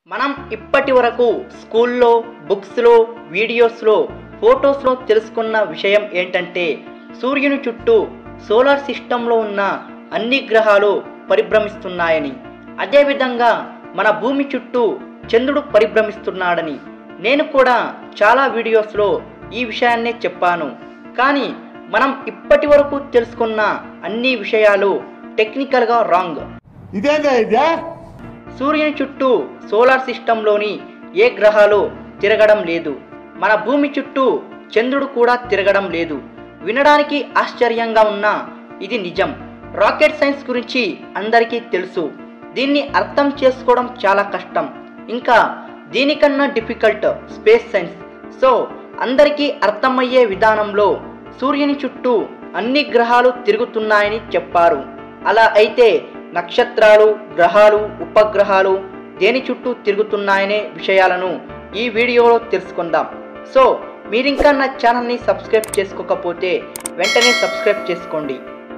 మనం ఇప్పటి వరకు స్కూల్లో బుక్స్లో వీడియోస్లో ఫొటోస్లో తెలుసుకున్న విషయం ఏంటంటే సూర్యుని చుట్టూ సోలార్ సిస్టంలో ఉన్న అన్ని గ్రహాలు పరిభ్రమిస్తున్నాయని అదేవిధంగా మన భూమి చుట్టూ చంద్రుడు పరిభ్రమిస్తున్నాడని నేను కూడా చాలా వీడియోస్లో ఈ విషయాన్నే చెప్పాను కానీ మనం ఇప్పటి వరకు తెలుసుకున్న అన్ని విషయాలు టెక్నికల్గా రాంగ్ ఇదేందా ఇదే సూర్యుని చుట్టూ సోలార్ సిస్టంలోని ఏ గ్రహాలు తిరగడం లేదు మన భూమి చుట్టూ చంద్రుడు కూడా తిరగడం లేదు వినడానికి ఆశ్చర్యంగా ఉన్నా ఇది నిజం రాకెట్ సైన్స్ గురించి అందరికీ తెలుసు దీన్ని అర్థం చేసుకోవడం చాలా కష్టం ఇంకా దీనికన్నా డిఫికల్ట్ స్పేస్ సైన్స్ సో అందరికీ అర్థమయ్యే విధానంలో సూర్యుని చుట్టూ అన్ని గ్రహాలు తిరుగుతున్నాయని చెప్పారు అలా అయితే నక్షత్రాలు గ్రహాలు ఉపగ్రహాలు దేని చుట్టూ తిరుగుతున్నాయనే విషయాలను ఈ వీడియోలో తెలుసుకుందాం సో మీరింకా నా ఛానల్ని సబ్స్క్రైబ్ చేసుకోకపోతే వెంటనే సబ్స్క్రైబ్ చేసుకోండి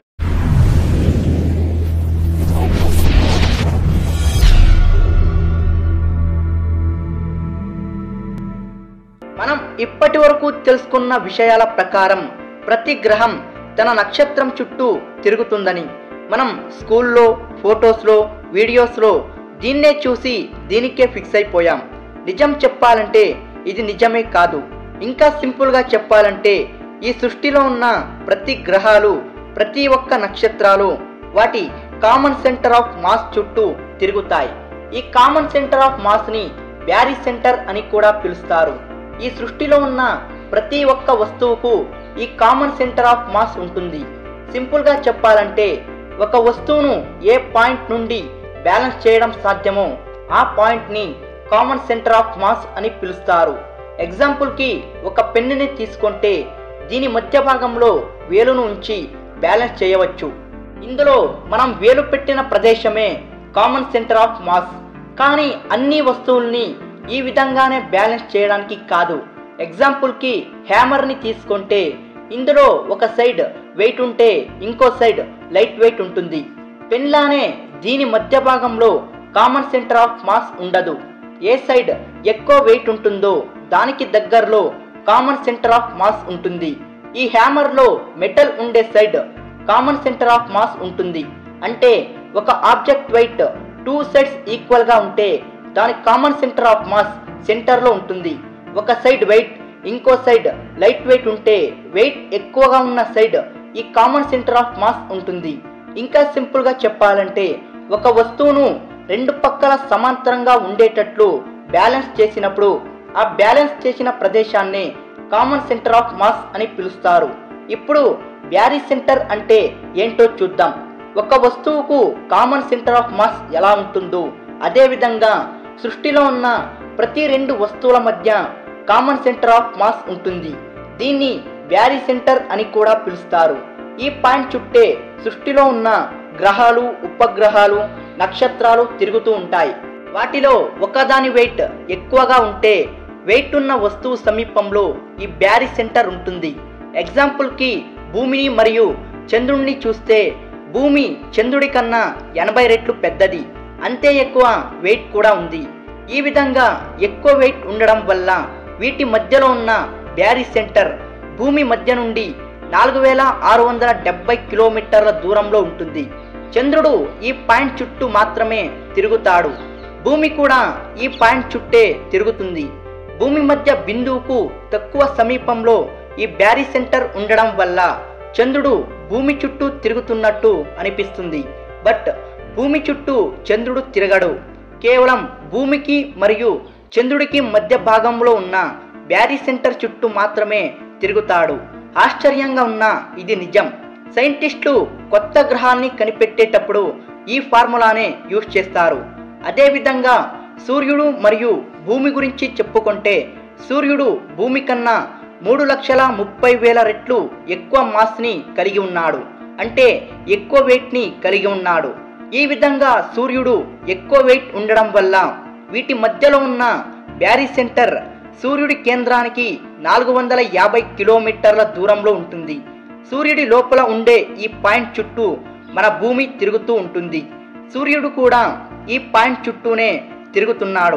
మనం ఇప్పటి వరకు తెలుసుకున్న విషయాల ప్రకారం ప్రతి గ్రహం తన నక్షత్రం చుట్టూ తిరుగుతుందని మనం స్కూల్లో ఫొటోస్లో వీడియోస్లో దీన్నే చూసి దీనికే ఫిక్స్ అయిపోయాం నిజం చెప్పాలంటే ఇది నిజమే కాదు ఇంకా సింపుల్గా చెప్పాలంటే ఈ సృష్టిలో ఉన్న ప్రతి గ్రహాలు ప్రతి ఒక్క నక్షత్రాలు వాటి కామన్ సెంటర్ ఆఫ్ మాస్ చుట్టూ తిరుగుతాయి ఈ కామన్ సెంటర్ ఆఫ్ మాస్ని బ్యారీ సెంటర్ అని కూడా పిలుస్తారు ఈ సృష్టిలో ఉన్న ప్రతి ఒక్క వస్తువుకు ఈ కామన్ సెంటర్ ఆఫ్ మాస్ ఉంటుంది సింపుల్గా చెప్పాలంటే ఒక వస్తువును ఏ పాయింట్ నుండి బ్యాలెన్స్ చేయడం సాధ్యమో ఆ పాయింట్ని కామన్ సెంటర్ ఆఫ్ మాస్ అని పిలుస్తారు ఎగ్జాంపుల్కి ఒక పెన్నుని తీసుకుంటే దీని మధ్య భాగంలో వేలును ఉంచి బ్యాలెన్స్ చేయవచ్చు ఇందులో మనం వేలు పెట్టిన ప్రదేశమే కామన్ సెంటర్ ఆఫ్ మాస్ కానీ అన్ని వస్తువుల్ని ఈ విధంగానే బ్యాలెన్స్ చేయడానికి కాదు ఎగ్జాంపుల్కి హ్యామర్ని తీసుకుంటే ఇందులో ఒక సైడ్ వెయిట్ ఉంటే ఇంకో సైడ్ లైట్ వెయిట్ ఉంటుంది పెన్లానే దీని మధ్య భాగంలో కామన్ సెంటర్ ఆఫ్ మాస్ ఉండదు ఏ సైడ్ ఎక్కువ వెయిట్ ఉంటుందో దానికి దగ్గరలో కామన్ సెంటర్ ఆఫ్ మాస్ ఉంటుంది ఈ హ్యామర్లో మెటల్ ఉండే side common centre of mass ఉంటుంది అంటే ఒక ఆబ్జెక్ట్ వెయిట్ టూ సైడ్స్ ఈక్వల్గా ఉంటే దాని కామన్ సెంటర్ ఆఫ్ మాస్ సెంటర్లో ఉంటుంది ఒక సైడ్ వెయిట్ ఇంకో సైడ్ లైట్ వెయిట్ ఉంటే వెయిట్ ఎక్కువగా ఉన్న సైడ్ ఈ కామన్ సెంటర్ ఆఫ్ మాస్ ఉంటుంది ఇంకా సింపుల్గా చెప్పాలంటే ఒక వస్తువును రెండు పక్కల సమాంతరంగా ఉండేటట్లు బ్యాలెన్స్ చేసినప్పుడు ఆ బ్యాలెన్స్ చేసిన ప్రదేశాన్ని కామన్ సెంటర్ ఆఫ్ మాస్ అని పిలుస్తారు ఇప్పుడు బ్యారీ సెంటర్ అంటే ఏంటో చూద్దాం ఒక వస్తువుకు కామన్ సెంటర్ ఆఫ్ మాస్ ఎలా ఉంటుందో అదేవిధంగా సృష్టిలో ఉన్న ప్రతి రెండు వస్తువుల మధ్య కామన్ సెంటర్ ఆఫ్ మాస్ ఉంటుంది దీన్ని బ్యారీ సెంటర్ అని కూడా పిలుస్తారు ఈ పాయింట్ చుట్టే సృష్టిలో ఉన్న గ్రహాలు ఉపగ్రహాలు నక్షత్రాలు తిరుగుతూ ఉంటాయి వాటిలో ఒకదాని వెయిట్ ఎక్కువగా ఉంటే వెయిట్ ఉన్న వస్తువు సమీపంలో ఈ బ్యారీ సెంటర్ ఉంటుంది ఎగ్జాంపుల్కి భూమిని మరియు చంద్రుణ్ణి చూస్తే భూమి చంద్రుడి కన్నా ఎనభై రెట్లు పెద్దది అంతే ఎక్కువ వెయిట్ కూడా ఉంది ఈ విధంగా ఎక్కువ వెయిట్ ఉండడం వల్ల వీటి మధ్యలో ఉన్న బ్యారీ సెంటర్ భూమి మధ్య నుండి నాలుగు వేల ఆరు వందల డెబ్బై కిలోమీటర్ల దూరంలో ఉంటుంది చంద్రుడు ఈ పాయింట్ చుట్టూ మాత్రమే తిరుగుతాడు భూమి కూడా ఈ పాయింట్ చుట్టే తిరుగుతుంది భూమి మధ్య బిందువుకు తక్కువ సమీపంలో ఈ బ్యారీ సెంటర్ ఉండడం వల్ల చంద్రుడు భూమి చుట్టూ తిరుగుతున్నట్టు అనిపిస్తుంది బట్ భూమి చుట్టూ చంద్రుడు తిరగడు కేవలం భూమికి మరియు చంద్రుడికి మధ్య భాగంలో ఉన్న బ్యారీ సెంటర్ చుట్టూ మాత్రమే తిరుగుతాడు ఆశ్చర్యంగా ఉన్న ఇది నిజం సైంటిస్టులు కొత్త గ్రహాన్ని కనిపెట్టేటప్పుడు ఈ ఫార్ములానే యూజ్ చేస్తారు అదేవిధంగా సూర్యుడు మరియు భూమి గురించి చెప్పుకుంటే సూర్యుడు భూమి కన్నా మూడు లక్షల ముప్పై వేల రెట్లు ఎక్కువ మాస్ని కలిగి ఉన్నాడు అంటే ఎక్కువ వెయిట్ని కలిగి ఉన్నాడు ఈ విధంగా సూర్యుడు ఎక్కువ వెయిట్ ఉండడం వల్ల వీటి మధ్యలో ఉన్న బ్యారీ సెంటర్ సూర్యుడి కేంద్రానికి నాలుగు వందల యాభై కిలోమీటర్ల దూరంలో ఉంటుంది సూర్యుడి లోపల ఉండే ఈ పాయింట్ చుట్టూ మన భూమి తిరుగుతూ ఉంటుంది సూర్యుడు కూడా ఈ పాయింట్ చుట్టూనే తిరుగుతున్నాడు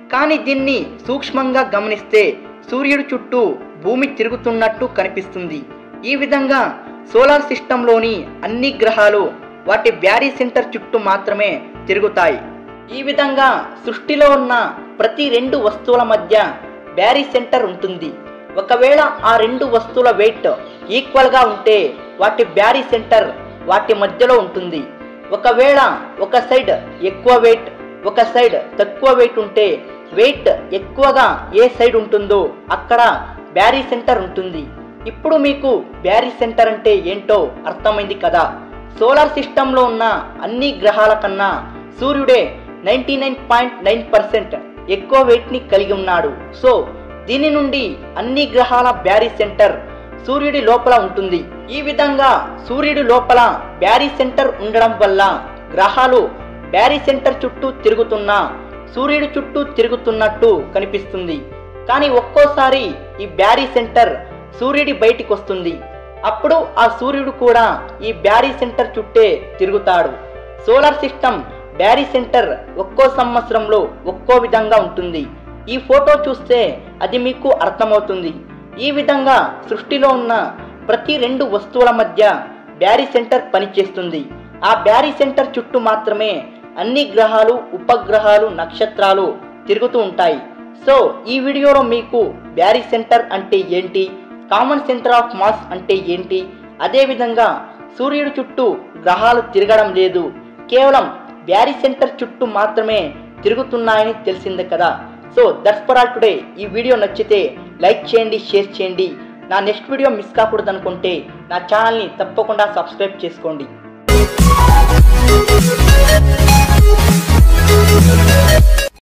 కానీ దీన్ని సూక్ష్మంగా గమనిస్తే సూర్యుడి చుట్టూ భూమి తిరుగుతున్నట్టు కనిపిస్తుంది ఈ విధంగా సోలార్ సిస్టంలోని అన్ని గ్రహాలు వాటి బ్యారీ సెంటర్ చుట్టూ మాత్రమే తిరుగుతాయి ఈ విధంగా సృష్టిలో ఉన్న ప్రతి రెండు వస్తువుల మధ్య బ్యారీ సెంటర్ ఉంటుంది ఒకవేళ ఆ రెండు వస్తువుల వెయిట్ ఈక్వల్గా ఉంటే వాటి బ్యారీ సెంటర్ వాటి మధ్యలో ఉంటుంది ఒకవేళ ఒక సైడ్ ఎక్కువ వెయిట్ ఒక సైడ్ తక్కువ వెయిట్ ఉంటే వెయిట్ ఎక్కువగా ఏ సైడ్ ఉంటుందో అక్కడ బ్యారీ సెంటర్ ఉంటుంది ఇప్పుడు మీకు బ్యారీ సెంటర్ అంటే ఏంటో అర్థమైంది కదా సోలార్ సిస్టంలో ఉన్న అన్ని గ్రహాల కన్నా సూర్యుడే ninety nine point nine percent ఎక్కువ వెయిట్ని కలిగి ఉన్నాడు సో దీని నుండి అన్ని గ్రహాల బ్యారీ సెంటర్ సూర్యుడి లోపల ఉంటుంది ఈ విధంగా సూర్యుడి లోపల బ్యారీ సెంటర్ ఉండడం వల్ల గ్రహాలు బ్యారీ సెంటర్ చుట్టూ తిరుగుతున్నా సూర్యుడి చుట్టూ తిరుగుతున్నట్టు కనిపిస్తుంది కానీ ఒక్కోసారి ఈ బ్యారీ సెంటర్ సూర్యుడి బయటికి వస్తుంది అప్పుడు ఆ సూర్యుడు కూడా ఈ బ్యారీ సెంటర్ చుట్టే తిరుగుతాడు సోలార్ సిస్టమ్ బ్యారీ సెంటర్ ఒక్కో సంవత్సరంలో ఒక్కో విధంగా ఉంటుంది ఈ ఫోటో చూస్తే అది మీకు అర్థమవుతుంది ఈ విధంగా సృష్టిలో ఉన్న ప్రతి రెండు వస్తువుల మధ్య బ్యారీ సెంటర్ పనిచేస్తుంది ఆ బ్యారీ సెంటర్ చుట్టూ మాత్రమే అన్ని గ్రహాలు ఉపగ్రహాలు నక్షత్రాలు తిరుగుతూ ఉంటాయి సో ఈ వీడియోలో మీకు బ్యారీ సెంటర్ అంటే ఏంటి కామన్ సెంటర్ ఆఫ్ మాస్ అంటే ఏంటి అదేవిధంగా సూర్యుడి చుట్టూ గ్రహాలు తిరగడం లేదు కేవలం బ్యారీ సెంటర్ చుట్టూ మాత్రమే తిరుగుతున్నాయని తెలిసిందే కదా so that's for all today ఈ వీడియో నచ్చితే లైక్ చేయండి షేర్ చేయండి నా నెక్స్ట్ వీడియో మిస్ కాకూడదు అనుకుంటే నా ఛానల్ని తప్పకుండా సబ్స్క్రైబ్ చేసుకోండి Thank you.